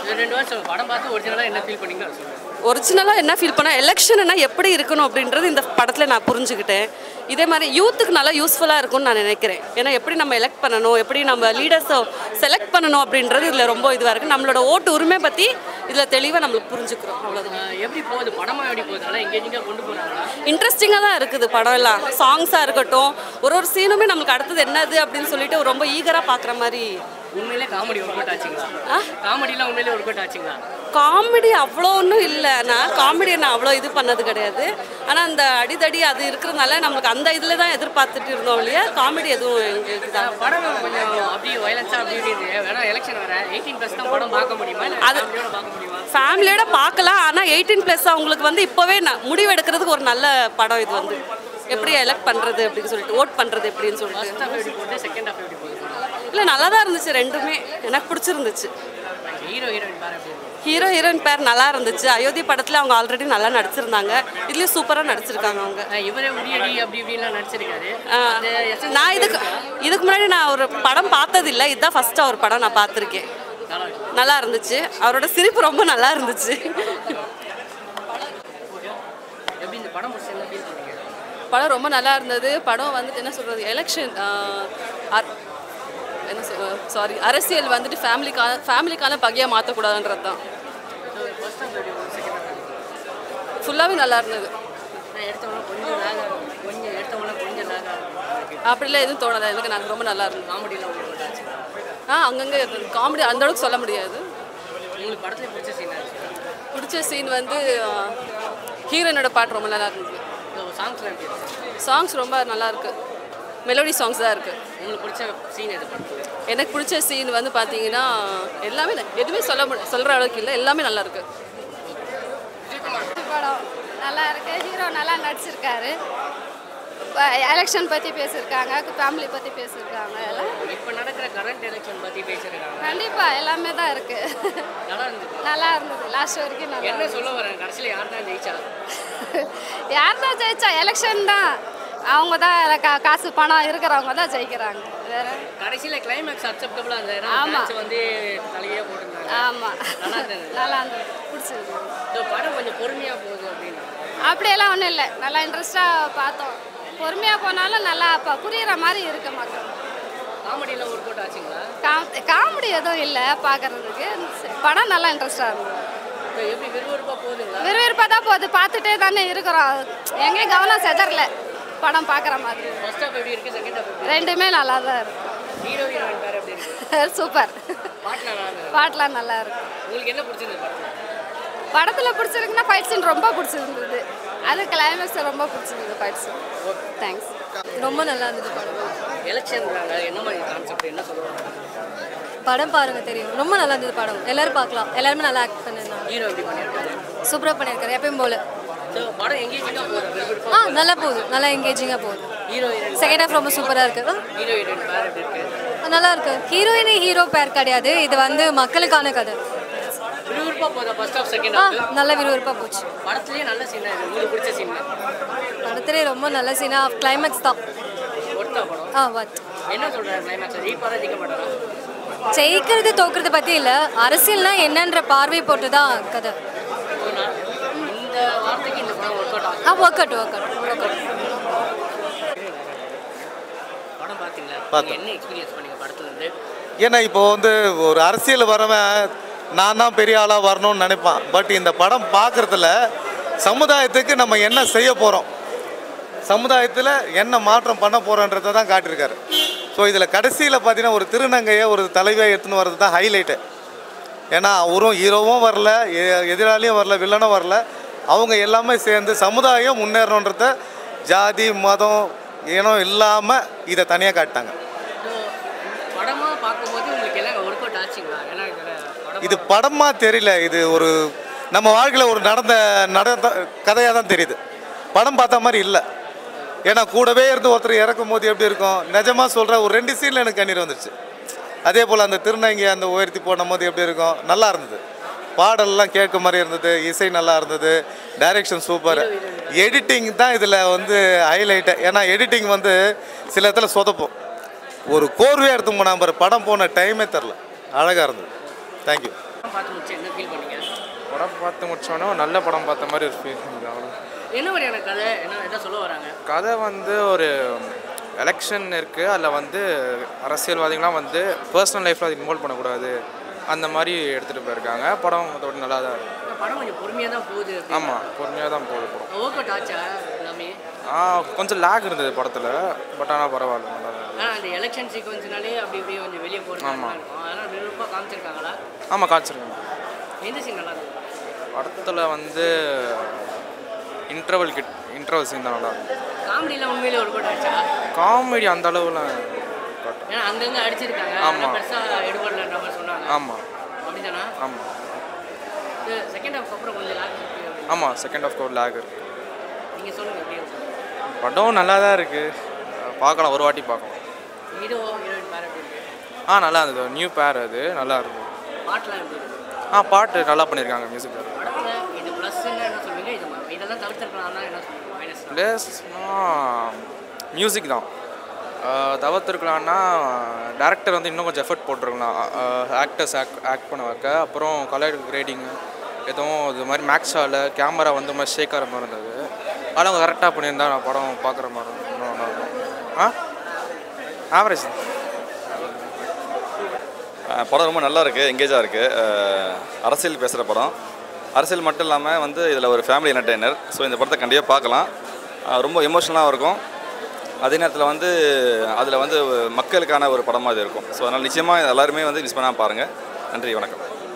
இது ரெண்டு வருஷம் படம் பார்த்து ஒரிஜினலாக என்ன ஃபீல் பண்ணீங்க அதை சொல்லுங்க ஒரிஜினலாக என்ன ஃபீல் பண்ண எலெக்ஷன்னா எப்படி இருக்கணும் அப்படின்றது இந்த படத்தில் நான் புரிஞ்சுக்கிட்டேன் இதே மாதிரி யூத்துக்கு நல்லா யூஸ்ஃபுல்லாக இருக்கும்னு நான் நினைக்கிறேன் ஏன்னா எப்படி நம்ம எலெக்ட் பண்ணணும் எப்படி நம்ம லீடர்ஸை செலக்ட் பண்ணணும் அப்படின்றது இதில் ரொம்ப இதுவாக இருக்குது நம்மளோட ஓட்டு உரிமை பற்றி இதில் தெளிவாக நம்மளுக்கு புரிஞ்சுக்கிறோம் அவ்வளோதான் அஹ் எப்படி போகுது படமாக எப்படி போகுது நல்லா எங்கேஜிங்காக கொண்டு போகிறாங்களா இன்ட்ரெஸ்டிங்காக தான் இருக்குது படம் எல்லாம் சாங்ஸாக இருக்கட்டும் ஒரு ஒரு சீனுமே நம்மளுக்கு அடுத்தது என்னது அப்படின்னு சொல்லிட்டு ரொம்ப ஈகராக பார்க்குற மாதிரி உண்மையிலே காமெடி ஒர்க் அவுட் ஆச்சுங்களா ஆ? காமெடிலாம் உண்மையிலே ஒர்க் அவுட் ஆச்சுங்களா காமெடி அவ்வளோ ஒன்றும் இல்லை நான் காமெடியை நான் அவ்வளோ இது பண்ணது கிடையாது ஆனால் அந்த அடிதடி அது இருக்கிறதுனால நம்மளுக்கு அந்த இதில் தான் எதிர்பார்த்துட்டு இருந்தோம் இல்லையா காமெடி எதுவும் எங்களுக்கு தான் அஹ் படம் கொஞ்சம் அப்படியே வயலன்ஸாக அப்படி இப்படி வேணா எலெக்ஷன் வேற எயிட்டீன் ப்ளஸ் தான் படம் பார்க்க முடியுமா இல்லை அது- ஃபேமிலியோட பார்க்க முடியுமா ஃபேமிலியோட பார்க்கலாம் ஆனால் எயிட்டீன் ப்ளஸ் அவங்களுக்கு வந்து இப்போவே நான் முடிவு எடுக்கிறதுக்கு ஒரு நல்ல படம் இது வந்து எப்படி எலெக்ட் பண்ணுறது அப்படின்னு சொல்லிட்டு ஓட் பண்ணுறது எப்படின்னு சொல்லிட்டு ஃபர்ஸ்ட் ஹாஃப் எப்படி போகுது செகண்ட் ஹாஃப் எப்படி போகுது இல்லை நல்லா தான் இருந்துச்சு ரெண்டுமே எனக்கு பிடிச்சிருந்துச்சு ஹீரோ ஹீரோயின் பாரு எப்படி இருக்கு ஹீரோ ஹீரோயின் பேர் நல்லா இருந்துச்சு அயோத்தி படத்தில் அவங்க ஆல்ரெடி நல்லா நடிச்சிருந்தாங்க இதுலேயும் சூப்பராக நடிச்சிருக்காங்க அவங்க அஹ் இவரே உரியடி அப்படி இப்படின்லாம் நடிச்சிருக்காரு ஆ. அந்த essence நான் இதுக்கு இதுக்கு முன்னாடி நான் ஒரு படம் பார்த்ததில்ல இதுதான் ஃபர்ஸ்ட் அவர் படம் நான் பார்த்துருக்கேன் நல்லா இருக்கு. நல்லா இருந்துச்சு அவரோட சிரிப்பு ரொம்ப நல்லா இருந்துச்சு எப்படி இந்த படம் முடிச்சு என்ன ஃபீல் பண்ணீங்க படம் ரொம்ப நல்லா இருந்தது படம் வந்துட்டு என்ன சொல்கிறது எலெக்ஷன் என்ன சாரி அரசியல் வந்துட்டு ஃபேமிலிக்கான ஃபேமிலிக்கான பகையாக மாற்றக்கூடாதுன்றது தான் ஃபர்ஸ்ட் ஹாஃப் எப்படி போகுது செகண்ட் ஹாஃப் ஃபுல்லாகவே நல்லா இருந்தது நான் எடுத்தவங்க கொஞ்சம் லேக் ஆகும் கொஞ்சம் எடுத்தவங்க கொஞ்சம் லேக் ஆகும் அப்படிலாம் எதுவும் தோணலை எனக்கு நான் ரொம்ப நல்லா இருந்தது காமெடியில் உங்களுக்கு ஆச்சு ஆ அங்கங்கே காமெடி அந்த அளவுக்கு சொல்ல முடியாது உங்களுக்கு படத்துல பிடிச்ச சீன் ஆச்சு பிடிச்ச சீன் வந்து ஹீரோனோட பாட்டு ரொம்ப நல்லா இருந்தது சாங்ஸ்லாம் எப்படி இருக்கு சாங்ஸ் ரொம்ப நல்லா இருக்கு மெலோடி சாங்ஸ் தான் இருக்குது உங்களுக்கு பிடிச்ச சீன் எது படத்துல எனக்கு பிடிச்ச சீன் வந்து பார்த்தீங்கன்னா எல்லாமே ந- எதுவுமே சொல்ல மு- சொல்கிற அளவுக்கு இல்லை எல்லாமே நல்லா இருக்கு படம் நல்லா இருக்கு ஹீரோ நல்லா நடிச்சிருக்காரு எலெக்ஷன் பற்றி பேசியிருக்காங்க ஃபேமிலி பற்றி பேசியிருக்காங்க எல்லாம் இப்போ நடக்கிற கரண்ட் எலெக்ஷன் பற்றி பேசியிருக்காங்க கண்டிப்பாக எல்லாமே தான் இருக்கு நல்லா இருந்தது நல்லா இருந்தது லாஸ்ட் வரைக்கும் நல்லா என்ன சொல்ல வரேன் கடைசியில் யார் தான் ஜெயிச்சா யார் தான் ஜெயிச்சா எலெக்ஷன் தான் அவங்க தான் கா காசு பணம் இருக்கிறவங்க தான் ஜெயிக்கிறாங்க வேற கடைசியில் கிளைமேக்ஸ் அக்செப்டபுளாக இருந்தது ஆமா. மேட்ச் வந்து தலையே போட்டிருந்தாங்க ஆமாம் நல்லா இருந்தது நல்லா இருந்தது பிடிச்சிருக்கு இந்த படம் கொஞ்சம் பொறுமையாக போகுது அப்படின்னு அப்படியெல்லாம் ஒன்றும் இல்லை நல்லா இன்ட்ரெஸ்டாக பார்த்தோம் பொறுமையாக போனாலும் நல்லா இப்போ புரியுற மாதிரி இருக்கு மக்கள் காமெடியெல்லாம் ஒர்க் அவுட் ஆச்சுங்களா காம் காமெடி எதுவும் இல்லை பார்க்கறதுக்கு படம் நல்லா இன்ட்ரெஸ்டாக இருந்தது இப்போ எப்படி விறுவிறுப்பாக போகுதுங்களா விறுவிறுப்பாக தான் போகுது பார்த்துட்டே தானே இருக்கிறோம் எங்கேயும் கவனம் செதறல படம் பார்க்குற மாதிரி ஃபர்ஸ்ட் ஹாஃப் எப்படி இருக்குது செகண்ட் ஹாஃப் எப்படி ரெண்டுமே நல்லா தான் இருக்கு ஹீரோ ஹீரோயின் பேர் எப்படி இருக்கு சூப்பர் பாட்டு நல்லா இருந்தது பாட்டெலாம் நல்லா இருக்கு உங்களுக்கு என்ன பிடிச்சிருந்தது படத்தில் படத்தில் பிடிச்சிருக்குன்னா ஃபைட் சீன் ரொம்ப பிடிச்சிருந்தது அது கிளைமேக்ஸ் ரொம்ப பிடிச்சிருந்தது ஃபைட் சீன் தேங்க்ஸ் ரொம்ப நல்லா இருந்தது படம் எலெக்ஷன்றாங்க என்ன மாதிரி கான்செப்ட் என்ன சொல்லுவாங்க படம் பாருங்க தெரியும் ரொம்ப நல்லா இருந்தது படம் எல்லாரும் பார்க்கலாம் எல்லாருமே நல்லா ஆக்ட் பண்ணிருந்தாங்க ஹீரோ எப்படி பண்ணியிருக்காரு சூப்பராக பண்ணியிருக்காரு எப்பயும் போல ஸோ படம் எங்கேஜிங்காக போகுது ஆ விறுவிறுப்பாக நல்லா போகுது நல்லா எங்கேஜிங்காக போகுது ஹீரோ ஹீரோயின் செகண்ட் ஹாஃப் ரொம்ப சூப்பராக இருக்கு ஹீரோ ஹீரோயின் பேர் எப்படி இருக்கு ஆ, நல்லா இருக்கு ஹீரோயின் ஹீரோ பேர் கிடையாது இது வந்து மக்களுக்கான கதை விறுவிறுப்பாக போதா first half second ah half நல்ல விறுவிறுப்பாக போச்சு படத்துலேயே நல்ல சீன் இது உங்களுக்கு பிடிச்ச சீன் படத்துலேயே ரொம்ப நல்ல சீனா கிளைமேக்ஸ் தான் ஒர்த்தா படம் ஆ வாட் என்ன சொல்கிறாரு கிளைமேக்ஸ் ரீப்பாக ஜெயிக்க மாட்டாரா ஜெயிக்கிறது தோக்குறது பற்றி இல்லை அரசியல்னா என்னன்ற பார்வை போட்டு தான் கதை So, நான் இந்த வார்த்தைக்கு இந்த படம் ஒர்க் அவுட் ஆகும் ah work out work out work out படம் பார்த்தீங்களா பார்த்தேன். என்ன எக்ஸ்பீரியன்ஸ் பண்ணீங்க படத்துலேருந்து ஏன்னா இப்போ வந்து ஒரு அரசியல் வரவன் நான் தான் பெரிய ஆளாக வரணும்னு நினைப்பான் பட் இந்த படம் பார்க்குறதுல சமுதாயத்துக்கு நம்ம என்ன செய்ய போகிறோம் சமுதாயத்தில் என்ன மாற்றம் பண்ண போகிறோன்றதை தான் காட்டியிருக்காரு ஸோ இதில் கடைசியில் பார்த்தீங்கன்னா ஒரு திருநங்கையை ஒரு தலைவியாக எடுத்துன்னு வர்றது தான் ஹைலைட்டு ஏன்னா அவரும் ஹீரோவும் வரல எ- எதிராளியும் வரல வில்லனும் வரல அவங்க எல்லாமே சேர்ந்து சமுதாயம் முன்னேறணுன்றத ஜாதி மதம் இனம் இல்லாமல் இதை தனியாக காட்டிட்டாங்க ஸோ படமாக பார்க்கும்போது உங்களுக்கு எல்லாம் ஒர்க் அவுட் ஆச்சுங்களா ஏன்னா இதில் படம் இது படமா தெரியல இது ஒரு நம்ம வாழ்க்கையில் ஒரு நடந்த நடந்த கதையாக தான் தெரியுது படம் பார்த்த மாதிரி இல்லை ஏன்னா கூடவே இருந்து ஒருத்தர் இறக்கும் போது எப்படி இருக்கும் நிஜமாக சொல்கிற ஒரு ரெண்டு சீனில் எனக்கு கண்ணீர் வந்துருச்சு அதே போல் அந்த திருநங்கை அந்த உயர்த்தி போடும் போது எப்படி இருக்கும் நல்லா இருந்தது பாடல்லாம் கேட்க மாதிரி இருந்தது இசை நல்லா இருந்தது டைரெக்ஷன் சூப்பர் எடிட்டிங் தான் இதில் வந்து ஹைலைட்டு ஏன்னா எடிட்டிங் வந்து சில இடத்துல சொதப்போம் ஒரு கோர்வையாக எடுத்து போனால் பாரு படம் போன டைமே தெரில அழகாக இருந்தது தேங்க்யூ பார்த்து முடிச்சு என்ன ஃபீல் பண்ணீங்க படம் பார்த்து முடிச்சோன்னே ஒரு நல்ல படம் பார்த்த மாதிரி ஒரு ஃபீல் அவ்வளோ என்ன மாதிரியான கதை என்ன என்ன சொல்ல வராங்க கதை வந்து ஒரு எலெக்ஷன் இருக்குது அதில் வந்து அரசியல்வாதிகள்லாம் வந்து பர்சனல் லைஃப்பில் அது இன்வால்வ் பண்ணக்கூடாது அந்த மாதிரி எடுத்துகிட்டு போயிருக்காங்க படம் மற்றபடி நல்லா தான் இருக்கு இந்த படம் கொஞ்சம் பொறுமையாக தான் போகுது ஆமாம் பொறுமையாக தான் போகுது படம் ஒர்க் அவுட் ஆச்சா எல்லாமே ஆ கொஞ்சம் லேக் இருந்தது படத்தில் பட் ஆனால் பரவாயில்ல நல்லா தான் இருக்கு. ஆனால் அந்த எலெக்ஷன் சீக்வன்ஸ்னாலே அப்படி இப்படி கொஞ்சம் வெளியே போகிறது ஆமா. இருக்கும் அதெல்லாம் விருப்பமாக காமிச்சிருக்காங்களா ஆமாம் காய்ச்சிருக்காங்க எந்த சீன் நல்லா இருந்தது படத்தில் வந்து இன்டர்வல் கிட் இன்டர்வல் சீன் தான் நல்லா இருக்கும் காமெடியில் உண்மையிலே ஒர்க் அவுட் ஆச்சா காமெடி அந்த அளவுலாம் காட்டும் ஏன்னா அங்கங்கே அடிச்சிருக்காங்க ஆமா. அதெல்லாம் பெருசாக எடுபடலன்ற மாதிரி சொன்னாங்க ஆமாம் அப்படிதானா ஆமாம் இது செகண்ட் ஹாஃப் அப்புறம் கொஞ்சம் லாக் ஆமாம் செகண்ட் ஆஃப் கோட் லேக் இருக்குது நீங்கள் சொல்லுங்கள் எப்படி இருக்கு? படம் நல்லா தான் இருக்குது பார்க்கலாம் ஒரு வாட்டி பார்க்கலாம் ஹீரோ ஹீரோயின் பேர் எப்படி இருக்கு ஆ நல்லா இருந்தது நியூ பேர் அது நல்லா இருக்கும் பாட்டெலாம் எப்படி இருக்கு ஆ பாட்டு நல்லா பண்ணியிருக்காங்க மியூசிக் படத்தில் இது ப்ளஸ்ன்னு என்ன சொல்லுவீங்க இது ம- இதெல்லாம் தவிர்த்துருக்கலாம்னா என்ன சொல்லுவீங்க மைனஸ் ப்ளஸ்னா மியூசிக் தான் ஆஹ் தவிர்த்திருக்கலாம்னா டேரக்டர் வந்து இன்னும் கொஞ்சம் எஃபர்ட் போட்டிருக்கலாம் ஆக்டர்ஸ் ஆக்ட் ஆக்ட் பண்ண வைக்க அப்புறம் கலர் கிரேடிங்கு எதுவும் இது மாதிரி மேக்ஸ் ஷாவில் கேமரா வந்து மாதிரி ஷேக் ஆகிற மாதிரி இருந்தது அதெல்லாம் அவங்க கரெக்டாக பண்ணியிருந்தா நான் படம் பார்க்குற மாதிரி இருக்கும். இன்னும் நல்லா இருக்கும் ஆ ஆவரேஜ் தான் அஹ் படம் ரொம்ப நல்லா இருக்குது எங்கேஜாக இருக்குது அரசியல் பேசுகிற படம் அரசியல் மட்டும் இல்லாமல் வந்து இதில் ஒரு ஃபேமிலி என்டர்டெய்னர் ஸோ இந்த படத்தை கண்டிப்பாக பார்க்கலாம் அஹ் ரொம்ப எமோஷனலாகவும் இருக்கும் அதே நேரத்தில் வந்து அதில் வந்து மக்களுக்கான ஒரு படமாக இது இருக்கும் ஸோ அதனால் நிச்சயமாக எல்லாருமே வந்து மிஸ் பண்ணாமல் பாருங்கள் நன்றி வணக்கம்